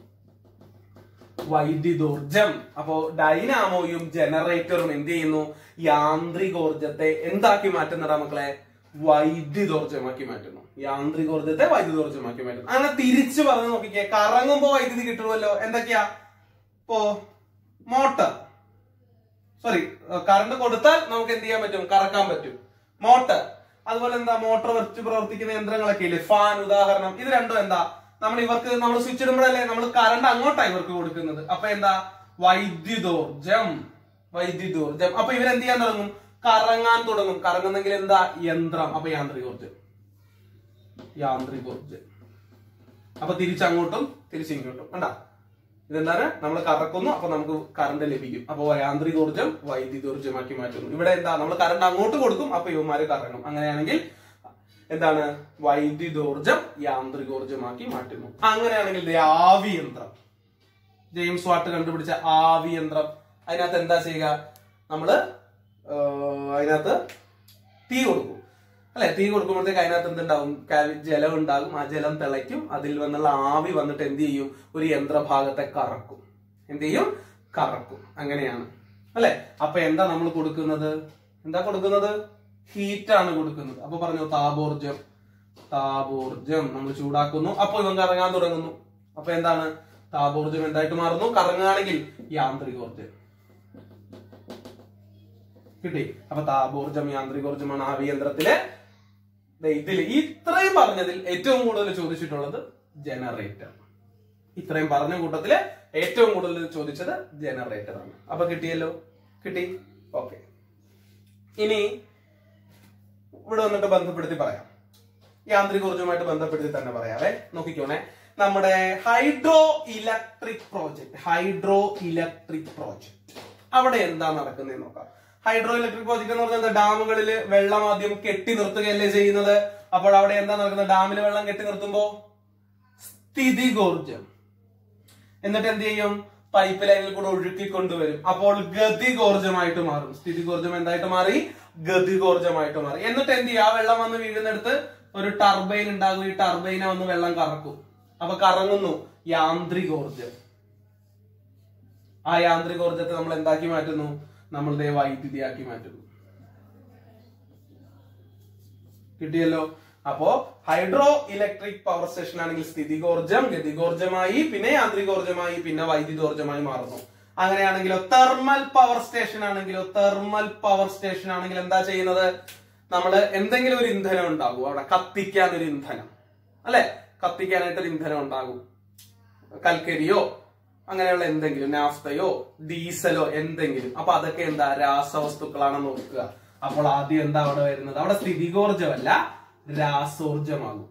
വൈദ്യുതോർജം അപ്പോ ഡൈനാമോയും ജനറേറ്ററും എന്ത് ചെയ്യുന്നു യാന്ത്രികോർജത്തെ എന്താക്കി മാറ്റുന്നതാ മക്കളെ വൈദ്യുതോർജമാക്കി മാറ്റുന്നു യാന്ത്രികോർജത്തെ വൈദ്യുതോർജമാക്കി മാറ്റുന്നു അങ്ങനെ തിരിച്ചു പറഞ്ഞു നോക്കിക്കേ കറങ്ങുമ്പോ വൈദ്യുതി കിട്ടുമല്ലോ എന്തൊക്കെയാ ഇപ്പോ മോട്ടർ സോറി കറണ്ട് കൊടുത്താൽ നമുക്ക് എന്ത് ചെയ്യാൻ പറ്റും കറക്കാൻ പറ്റും മോട്ടർ അതുപോലെ എന്താ മോട്ടോർ വെച്ച് പ്രവർത്തിക്കുന്ന യന്ത്രങ്ങളൊക്കെ ഇല്ലേ ഫാൻ ഉദാഹരണം ഇത് രണ്ടും എന്താ നമ്മൾ ഇവർക്ക് നമ്മൾ സ്വിച്ച് ഇടുമ്പോഴല്ലേ നമ്മൾ കറണ്ട് അങ്ങോട്ടാണ് ഇവർക്ക് കൊടുക്കുന്നത് അപ്പൊ എന്താ വൈദ്യുതോർജം വൈദ്യുതോർജം അപ്പൊ ഇവരെന്ത് ചെയ്യാൻ തുടങ്ങും കറങ്ങാൻ തുടങ്ങും കറങ്ങുന്നെങ്കിൽ എന്താ യന്ത്രം അപ്പൊ യാന്ത്രികോർജം യാന്ത്രികോർജം അപ്പൊ തിരിച്ചങ്ങോട്ടും തിരിച്ചിങ്ങോട്ടും കണ്ടാ ഇതെന്താണ് നമ്മൾ കറക്കുന്നു അപ്പൊ നമുക്ക് കറണ്ട് ലഭിക്കും അപ്പൊ യാന്ത്രികോർജം വൈദ്യുതോർജമാക്കി മാറ്റുന്നു ഇവിടെ എന്താ നമ്മൾ കറണ്ട് അങ്ങോട്ട് കൊടുക്കും അപ്പൊ ഇവന്മാര് കറങ്ങും അങ്ങനെയാണെങ്കിൽ എന്താണ് വൈദ്യുതോർജം യാന്ത്രികോർജമാക്കി മാറ്റുന്നു അങ്ങനെയാണെങ്കിൽ ദേ ആവി യന്ത്രം ജെയിംസ് വാട്ട് കണ്ടുപിടിച്ച ആവി യന്ത്രം അതിനകത്ത് എന്താ ചെയ്യുക നമ്മള് ഏർ, അതിനകത്ത് തീ കൊടുക്കും അല്ലെ തീ കൊടുക്കുമ്പോഴത്തേക്ക് അതിനകത്ത് എന്തുണ്ടാവും കാ- ജലം ഉണ്ടാകും ആ ജലം തിളയ്ക്കും അതിൽ വന്നുള്ള ആവി വന്നിട്ട് എന്ത് ചെയ്യും ഒരു യന്ത്രഭാഗത്തെ കറക്കും എന്ത് ചെയ്യും കറക്കും അങ്ങനെയാണ് അല്ലെ അപ്പൊ എന്താ നമ്മൾ കൊടുക്കുന്നത് എന്താ കൊടുക്കുന്നത് ഹീറ്റ് ആണ് കൊടുക്കുന്നത് അപ്പൊ പറഞ്ഞു താപോർജം താപോർജം നമ്മൾ ചൂടാക്കുന്നു അപ്പൊ ഇവൻ കറങ്ങാൻ തുടങ്ങുന്നു അപ്പൊ എന്താണ് താപോർജം എന്തായിട്ട് മാറുന്നു കറങ്ങുകയാണെങ്കിൽ യാന്ത്രികോർജം കിട്ടി അപ്പൊ താപോർജം യാന്ത്രികോർജമാണ് ആവി യന്ത്രത്തിലെ ദേ ഇതിൽ ഇത്രയും പറഞ്ഞതിൽ ഏറ്റവും കൂടുതൽ ചോദിച്ചിട്ടുള്ളത് ജനറേറ്റർ ഇത്രയും പറഞ്ഞ കൂട്ടത്തില് ഏറ്റവും കൂടുതൽ ചോദിച്ചത് ജനറേറ്റർ ആണ് അപ്പൊ കിട്ടിയല്ലോ കിട്ടി ഓക്കെ ഇനി ഇവിടെ വന്നിട്ട് ബന്ധപ്പെടുത്തി പറയാം യാന്ത്രികോർജവുമായിട്ട് ബന്ധപ്പെടുത്തി തന്നെ പറയാവേ നോക്കിക്കോണേ നമ്മുടെ hydro electric project hydro electric project അവിടെ എന്താ നടക്കുന്നത് നോക്കാം ഹൈഡ്രോ ഇലക്ട്രിക് പ്രോജക്ട് എന്ന് പറഞ്ഞാൽ ഡാമുകളിൽ വെള്ളം ആദ്യം കെട്ടി നിർത്തുകയല്ലേ ചെയ്യുന്നത് അപ്പോൾ അവിടെ എന്താ നടക്കുന്നത് ഡാമിൽ വെള്ളം കെട്ടി നിർത്തുമ്പോ സ്ഥിതികോർജം എന്നിട്ട് എന്ത് ചെയ്യും പൈപ്പ് ലൈനിൽ കൂടെ ഒഴുക്കി കൊണ്ടുവരും അപ്പോൾ ഗതികോർജമായിട്ട് മാറും സ്ഥിതികോർജം എന്തായിട്ട് മാറി ഗതികോർജമായിട്ട് മാറി എന്നിട്ട് എന്ത് ചെയ്യും ആ വെള്ളം വന്ന് വീഴുന്നിടത്ത് ഒരു ടർബൈൻ ഉണ്ടാകും ഈ ടർബൈനെ വന്ന് വെള്ളം കറക്കും അപ്പൊ കറങ്ങുന്നു യാന്ത്രികോർജം ആ യാന്ത്രികോർജത്തെ നമ്മൾ എന്താക്കി മാറ്റുന്നു നമ്മളുടെ വൈദ്യുതിയാക്കി മാറ്റുന്നു കിട്ടിയല്ലോ അപ്പോ ഹൈഡ്രോ ഇലക്ട്രിക് പവർ സ്റ്റേഷൻ ആണെങ്കിൽ സ്ഥിതികോർജം ഗതികോർജമായി പിന്നെ യാന്ത്രികോർജമായി പിന്നെ വൈദ്യുതോർജമായി മാറുന്നു അങ്ങനെയാണെങ്കിലോ തെർമൽ പവർ സ്റ്റേഷൻ ആണെങ്കിലോ തെർമൽ പവർ സ്റ്റേഷൻ ആണെങ്കിൽ എന്താ ചെയ്യുന്നത് നമ്മൾ എന്തെങ്കിലും ഒരു ഇന്ധനം ഉണ്ടാകും അവിടെ കത്തിക്കാൻ ഒരു ഇന്ധനം അല്ലെ കത്തിക്കാനായിട്ട് ഒരു ഇന്ധനം ഉണ്ടാകും കൽക്കരിയോ അങ്ങനെയുള്ള എന്തെങ്കിലും നാഫ്തയോ ഡീസലോ എന്തെങ്കിലും അപ്പൊ അതൊക്കെ എന്താ രാസവസ്തുക്കളാണെന്ന് ഓർക്കുക അപ്പോൾ ആദ്യം എന്താ അവിടെ വരുന്നത് അവിടെ സ്ഥിതികോർജമല്ല രാസോർജമാകും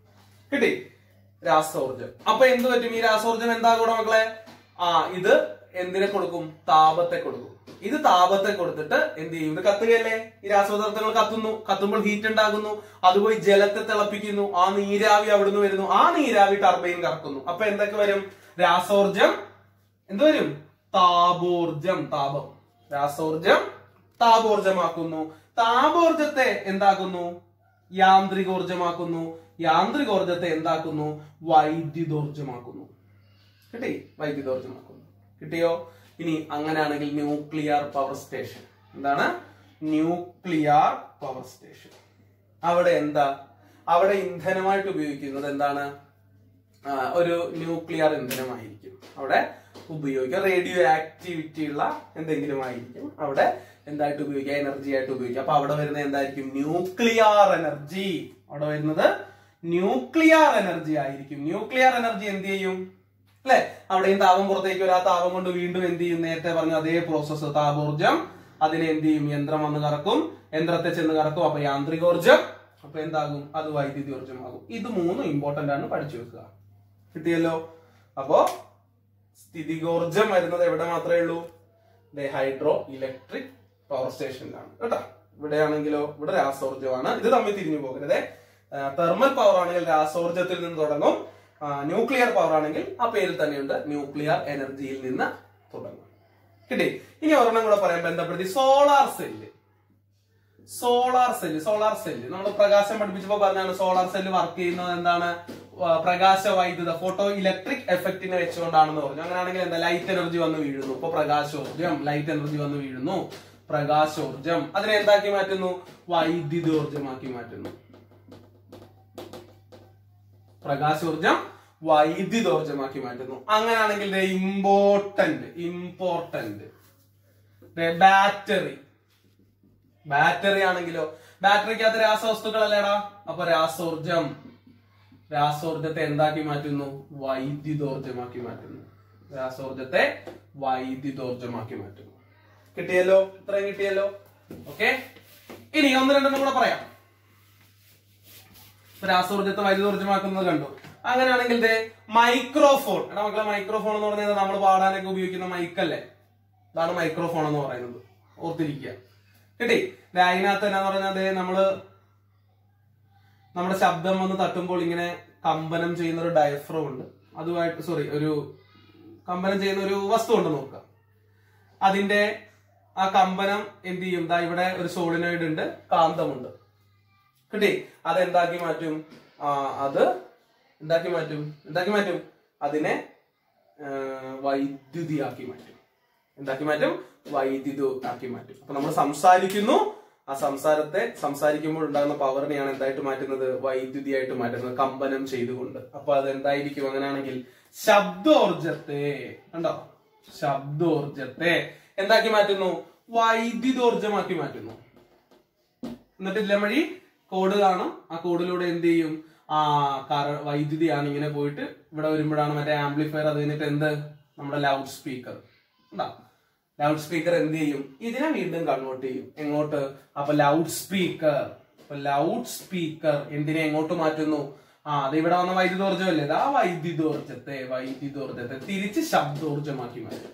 കിട്ടി രാസോർജം അപ്പൊ എന്ത് പറ്റും ഈ രാസോർജം എന്താ കൂടെ മക്കളെ ആ ഇത് എന്തിനെ കൊടുക്കും താപത്തെ കൊടുക്കും ഇത് താപത്തെ കൊടുത്തിട്ട് എന്ത് ചെയ്യും ഇത് കത്തുകയല്ലേ ഈ രാസപദാർത്ഥങ്ങൾ കത്തുന്നു കത്തുമ്പോൾ ഹീറ്റ് ഉണ്ടാകുന്നു അതുപോയി ജലത്തെ തിളപ്പിക്കുന്നു ആ നീരാവി അവിടുന്ന് വരുന്നു ആ നീരാവി ടർബൈൻ കറക്കുന്നു അപ്പൊ എന്തൊക്കെ വരും രാസോർജം എന്ത് വരും താപോർജം താപം രാസോർജം താപോർജമാക്കുന്നു താപോർജത്തെ എന്താക്കുന്നു യാന്ത്രികോർജമാക്കുന്നു യാന്ത്രികോർജത്തെ എന്താക്കുന്നു വൈദ്യുതോർജമാക്കുന്നു കിട്ടി വൈദ്യുതോർജമാക്കുന്നു കിട്ടിയോ ഇനി അങ്ങനെയാണെങ്കിൽ ന്യൂക്ലിയർ പവർ സ്റ്റേഷൻ എന്താണ് ന്യൂക്ലിയർ പവർ സ്റ്റേഷൻ അവിടെ എന്താ അവിടെ ഇന്ധനമായിട്ട് ഉപയോഗിക്കുന്നത് എന്താണ് ആ, ഒരു ന്യൂക്ലിയർ ഇന്ധനമായിരിക്കും അവിടെ ഉപയോഗിക്കുക റേഡിയോ ആക്ടിവിറ്റി ഉള്ള എന്തെങ്കിലും ആയിരിക്കും അവിടെ എന്തായിട്ട് ഉപയോഗിക്കുക എനർജി ആയിട്ട് ഉപയോഗിക്കുക അപ്പൊ അവിടെ വരുന്നത് എന്തായിരിക്കും ന്യൂക്ലിയർ എനർജി അവിടെ വരുന്നത് ന്യൂക്ലിയർ എനർജി ആയിരിക്കും ന്യൂക്ലിയർ എനർജി എന്ത് ചെയ്യും അല്ലെ അവിടെയും താപം പുറത്തേക്ക് വരും ആ താപം കൊണ്ട് വീണ്ടും എന്ത് ചെയ്യും നേരത്തെ പറഞ്ഞ അതേ പ്രോസസ്സ് താപോർജം അതിനെ എന്ത് ചെയ്യും യന്ത്രം വന്ന് കറക്കും യന്ത്രത്തെ ചെന്ന് കറക്കും അപ്പൊ യാന്ത്രികോർജം അപ്പൊ എന്താകും അത് വൈദ്യുതി ഊർജമാകും ഇത് മൂന്നും ഇമ്പോർട്ടന്റ് ആണ് പഠിച്ചു വെക്കുക കിട്ടിയല്ലോ അപ്പോ സ്ഥിതികോർജം വരുന്നത് എവിടെ മാത്രമേ ഉള്ളൂ ഹൈഡ്രോ ഇലക്ട്രിക് പവർ സ്റ്റേഷനിലാണ് കേട്ടോ ഇവിടെയാണെങ്കിലോ ഇവിടെ രാസോർജമാണ് ഇത് തമ്മിൽ തിരിഞ്ഞു പോകരുത് തെർമൽ പവർ ആണെങ്കിൽ രാസോർജത്തിൽ നിന്ന് തുടങ്ങും ന്യൂക്ലിയർ പവർ ആണെങ്കിൽ ആ പേരിൽ തന്നെയുണ്ട് ന്യൂക്ലിയർ എനർജിയിൽ നിന്ന് തുടങ്ങും കിട്ടി ഇനി ഒരെണ്ണം കൂടെ പറയാൻ ബന്ധപ്പെടുത്തി solar cell solar cell solar cell നമ്മൾ പ്രകാശം പഠിപ്പിച്ചപ്പോ പറഞ്ഞാണ് സോളാർ സെല്ല് വർക്ക് ചെയ്യുന്നത് എന്താണ് ആ, പ്രകാശ വൈദ്യുത ഫോട്ടോ ഇലക്ട്രിക് എഫക്റ്റിനെ വെച്ചുകൊണ്ടാണെന്ന് പറഞ്ഞു അങ്ങനെയാണെങ്കിൽ എന്താ ലൈറ്റ് എനർജി വന്ന് വീഴുന്നു ഇപ്പൊ പ്രകാശോർജം ലൈറ്റ് എനർജി വന്ന് വീഴുന്നു പ്രകാശോർജം അതിനെ എന്താക്കി മാറ്റുന്നു വൈദ്യുതോർജമാക്കി മാറ്റുന്നു പ്രകാശോർജം വൈദ്യുതോർജമാക്കി മാറ്റുന്നു അങ്ങനെയാണെങ്കിൽ ഇമ്പോർട്ടന്റ് ഇമ്പോർട്ടന്റ് ബാറ്ററി ബാറ്ററി ആണെങ്കിലോ ബാറ്ററിക്കകത്ത് രാസവസ്തുക്കളല്ലേടാ അപ്പൊ രാസോർജം രാസോർജത്തെ എന്താക്കി മാറ്റുന്നു വൈദ്യുതോർജമാക്കി മാറ്റുന്നു രാസോർജത്തെ വൈദ്യുതോർജമാക്കി മാറ്റുന്നു കിട്ടിയല്ലോ ഇത്രയും കിട്ടിയല്ലോ ഓക്കെ ഇനി ഒന്ന് രണ്ടെണ്ണം കൂടെ പറയാം ഇപ്പൊ രാസോർജത്തെ വൈദ്യുതോർജമാക്കുന്നത് കണ്ടു അങ്ങനെയാണെങ്കിൽ ദേ മൈക്രോഫോൺ എടാ മക്കളെ മൈക്രോഫോൺ എന്ന് പറഞ്ഞാൽ നമ്മൾ പാടാനൊക്കെ ഉപയോഗിക്കുന്ന മൈക്കല്ലേ ഇതാണ് മൈക്രോഫോൺ എന്ന് പറയുന്നത് ഓർത്തിരിക്കുക കിട്ടി ദേ അതിനകത്ത് എന്നാന്ന് പറഞ്ഞാൽ ദേ നമ്മള് നമ്മുടെ ശബ്ദം വന്ന് തട്ടുമ്പോൾ ഇങ്ങനെ കമ്പനം ചെയ്യുന്ന ഒരു ഡയഫ്രം ഉണ്ട് അതുമായിട്ട് സോറി ഒരു കമ്പനം ചെയ്യുന്ന ഒരു വസ്തു ഉണ്ട് നോക്കുക അതിന്റെ ആ കമ്പനം എന്ത് ചെയ്യും ദാ ഇവിടെ ഒരു സോളിനോയിഡ് ഉണ്ട് കാന്തമുണ്ട് കിട്ടി അത് എന്താക്കി മാറ്റും ആ, അത് എന്താക്കി മാറ്റും എന്താക്കി മാറ്റും അതിനെ ആ, വൈദ്യുതിയാക്കി മാറ്റും എന്താക്കി മാറ്റും വൈദ്യുതി ആക്കി മാറ്റും അപ്പൊ നമ്മൾ സംസാരിക്കുന്നു ആ സംസാരത്തെ സംസാരിക്കുമ്പോൾ ഉണ്ടാകുന്ന പവറിനെയാണ് എന്തായിട്ട് മാറ്റുന്നത് വൈദ്യുതിയായിട്ട് മാറ്റുന്നത് കമ്പനം ചെയ്തുകൊണ്ട് അപ്പൊ അത് എന്തായിരിക്കും അങ്ങനെയാണെങ്കിൽ ശബ്ദോർജത്തെ കണ്ടോ ശബ്ദോർജത്തെ എന്താക്കി മാറ്റുന്നു വൈദ്യുതോർജമാക്കി മാറ്റുന്നു എന്നിട്ട് ഇല്ല വഴി കോഡ് കാണും ആ കോഡിലൂടെ എന്ത് ചെയ്യും ആ കറ വൈദ്യുതിയാണ് ഇങ്ങനെ പോയിട്ട് ഇവിടെ വരുമ്പോഴാണ് മറ്റേ ആംപ്ലിഫയർ അത് കഴിഞ്ഞിട്ട് എന്ത് നമ്മുടെ ലൗഡ് സ്പീക്കർ ഉണ്ടാ ലൗഡ് സ്പീക്കർ എന്ത് ചെയ്യും ഇതിനെ വീണ്ടും കൺവേർട്ട് ചെയ്യും എങ്ങോട്ട് അപ്പൊ ലൗഡ് സ്പീക്കർ അപ്പൊ ലൗഡ് സ്പീക്കർ എന്തിനെ എങ്ങോട്ട് മാറ്റുന്നു ആ അത് ഇവിടെ വന്ന വൈദ്യുതോർജ്ജമല്ലേ ഇത് ആ വൈദ്യുതോർജ്ജത്തെ വൈദ്യുതോർജ്ജത്തെ തിരിച്ച് ശബ്ദോർജ്ജമാക്കി മാറ്റും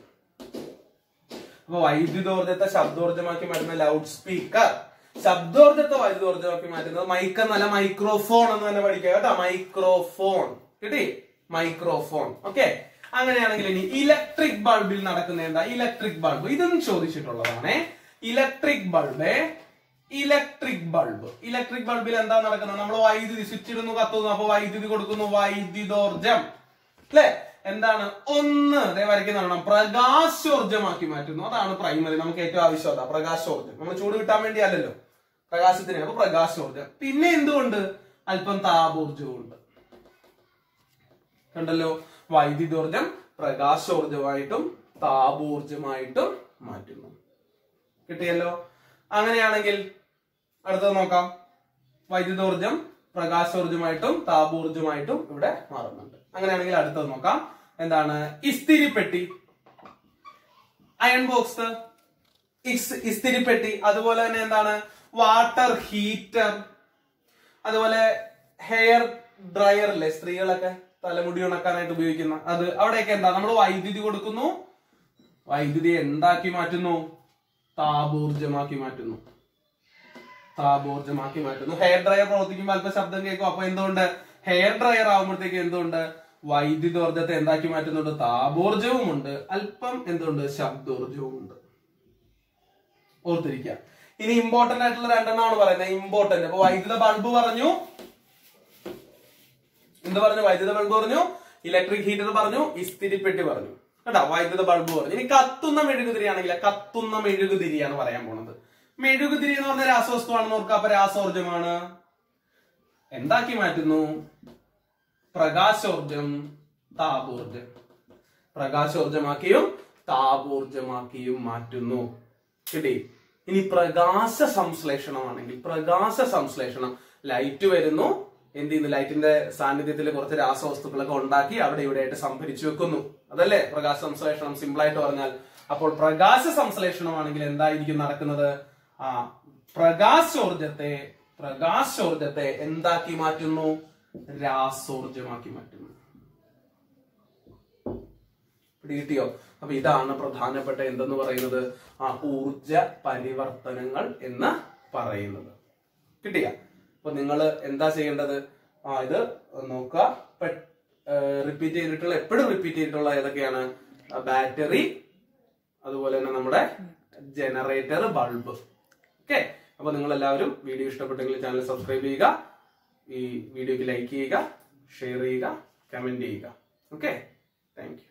അപ്പൊ വൈദ്യുതോർജ്ജത്തെ ശബ്ദോർജ്ജമാക്കി മാറ്റുന്ന ലൗഡ് സ്പീക്കർ ശബ്ദോർജ്ജത്തെ വൈദ്യുതോർജ്ജമാക്കി മാറ്റുന്നത് മൈക്ക് എന്നല്ല മൈക്രോഫോൺ എന്ന് തന്നെ പഠിക്കുക കേട്ടോ മൈക്രോഫോൺ കിട്ടി മൈക്രോഫോൺ ഓക്കെ അങ്ങനെയാണെങ്കിൽ ഇനി ഇലക്ട്രിക് ബൾബിൽ നടക്കുന്ന എന്താ ഇലക്ട്രിക് ബൾബ് ഇതും ചോദിച്ചിട്ടുള്ളതാണ് electric bulb electric bulb electric ബൾബിൽ എന്താ നടക്കുന്നത് നമ്മൾ വൈദ്യുതി സ്വിച്ച് ഇടുന്നു കത്തുന്നു അപ്പൊ വൈദ്യുതി കൊടുക്കുന്നു വൈദ്യുതോർജം അല്ലെ എന്താണ് ഒന്ന് ദേ വരയ്ക്കുന്ന പ്രകാശോർജമാക്കി മാറ്റുന്നു അതാണ് പ്രൈമറി നമുക്ക് ഏറ്റവും ആവശ്യം അതാ പ്രകാശോർജം നമ്മൾ ചൂട് കിട്ടാൻ വേണ്ടി അല്ലല്ലോ പ്രകാശത്തിന് അപ്പൊ പ്രകാശോർജം പിന്നെ എന്തുകൊണ്ട് അല്പം താപോർജവും ഉണ്ട് കണ്ടല്ലോ വൈദ്യുതോർജം പ്രകാശോർജമായിട്ടും താപോർജമായിട്ടും മാറ്റുന്നു കിട്ടിയല്ലോ അങ്ങനെയാണെങ്കിൽ അടുത്തത് നോക്കാം വൈദ്യുതോർജം പ്രകാശോർജമായിട്ടും താപോർജമായിട്ടും ഇവിടെ മാറുന്നുണ്ട് അങ്ങനെയാണെങ്കിൽ അടുത്തത് നോക്കാം എന്താണ് ഇസ്തിരിപ്പെട്ടി അയൺ ബോക്സ് ഇസ്- ഇസ്തിരിപ്പെട്ടി അതുപോലെ തന്നെ എന്താണ് വാട്ടർ ഹീറ്റർ അതുപോലെ ഹെയർ ഡ്രയർ അല്ലേ സ്ത്രീകളൊക്കെ തലമുടി ഉണക്കാനായിട്ട് ഉപയോഗിക്കുന്ന അത് അവിടെയൊക്കെ എന്താ നമ്മൾ വൈദ്യുതി കൊടുക്കുന്നു വൈദ്യുതി എന്താക്കി മാറ്റുന്നു താപോർജമാക്കി മാറ്റുന്നു താപോർജമാക്കി മാറ്റുന്നു ഹെയർ ഡ്രയർ പ്രവർത്തിക്കുമ്പോൾ അല്പം ശബ്ദം കേൾക്കും അപ്പൊ എന്തുകൊണ്ട് ഹെയർ ഡ്രയർ ആവുമ്പോഴത്തേക്ക് എന്തുകൊണ്ട് വൈദ്യുതോർജ്ജത്തെ എന്താക്കി മാറ്റുന്നുണ്ട് താപോർജവും ഉണ്ട് അല്പം എന്തുണ്ട് ശബ്ദോർജവും ഉണ്ട് ഓർത്തിരിക്കുക ഇനി ഇമ്പോർട്ടന്റ് ആയിട്ടുള്ള രണ്ടെണ്ണമാണ് പറയുന്നത് ഇമ്പോർട്ടന്റ് അപ്പൊ വൈദ്യുത ബൾബ് പറഞ്ഞു എന്ത് പറഞ്ഞു വൈദ്യുത ബൾബ് പറഞ്ഞു ഇലക്ട്രിക് ഹീറ്റർ പറഞ്ഞു ഇസ്തിരിപ്പെട്ടി പറഞ്ഞു കേട്ടോ വൈദ്യുത ബൾബ് പറഞ്ഞു ഇനി കത്തുന്ന മെഴുകുതിരി ആണെങ്കിൽ കത്തുന്ന മെഴുകുതിരിയാണ് പറയാൻ പോണത് മെഴുകുതിരി എന്ന് പറഞ്ഞ രാസവസ്തുവാണെന്ന് ഓർക്കുക അപ്പൊ രാസോർജമാണ് എന്താക്കി മാറ്റുന്നു പ്രകാശോർജം താപോർജം പ്രകാശോർജമാക്കിയും താപോർജമാക്കിയും മാറ്റുന്നു കിട്ടി ഇനി പ്രകാശ സംശ്ലേഷണമാണെങ്കിൽ പ്രകാശ സംശ്ലേഷണം ലൈറ്റ് വരുന്നു എന്ത് ചെയ്യുന്നു ലൈറ്റിന്റെ സാന്നിധ്യത്തിൽ കുറച്ച് രാസവസ്തുക്കളൊക്കെ ഉണ്ടാക്കി അവിടെ ഇവിടെ ആയിട്ട് സംഭരിച്ചു വെക്കുന്നു അതല്ലേ പ്രകാശ സംശ്ലേഷണം സിമ്പിൾ ആയിട്ട് പറഞ്ഞാൽ അപ്പോൾ പ്രകാശ സംശ്ലേഷണമാണെങ്കിൽ എന്തായിരിക്കും നടക്കുന്നത് ആ പ്രകാശോർജത്തെ പ്രകാശോർജത്തെ എന്താക്കി മാറ്റുന്നു രാസോർജമാക്കി മാറ്റുന്നു പിടികിട്ടിയോ അപ്പൊ ഇതാണ് പ്രധാനപ്പെട്ട എന്തെന്ന് പറയുന്നത് ആ ഊർജ പരിവർത്തനങ്ങൾ എന്ന് പറയുന്നത് കിട്ടിയ അപ്പൊ നിങ്ങൾ എന്താ ചെയ്യേണ്ടത് ആ ഇത് നോക്കുക റിപ്പീറ്റ് ചെയ്തിട്ടുള്ള എപ്പോഴും റിപ്പീറ്റ് ചെയ്തിട്ടുള്ള ഏതൊക്കെയാണ് ബാറ്ററി അതുപോലെ തന്നെ നമ്മുടെ ജനറേറ്റർ ബൾബ് ഓക്കെ അപ്പൊ നിങ്ങൾ എല്ലാവരും വീഡിയോ ഇഷ്ടപ്പെട്ടെങ്കിൽ ചാനൽ സബ്സ്ക്രൈബ് ചെയ്യുക ഈ വീഡിയോക്ക് ലൈക്ക് ചെയ്യുക ഷെയർ ചെയ്യുക കമന്റ് ചെയ്യുക ഓക്കെ താങ്ക് യു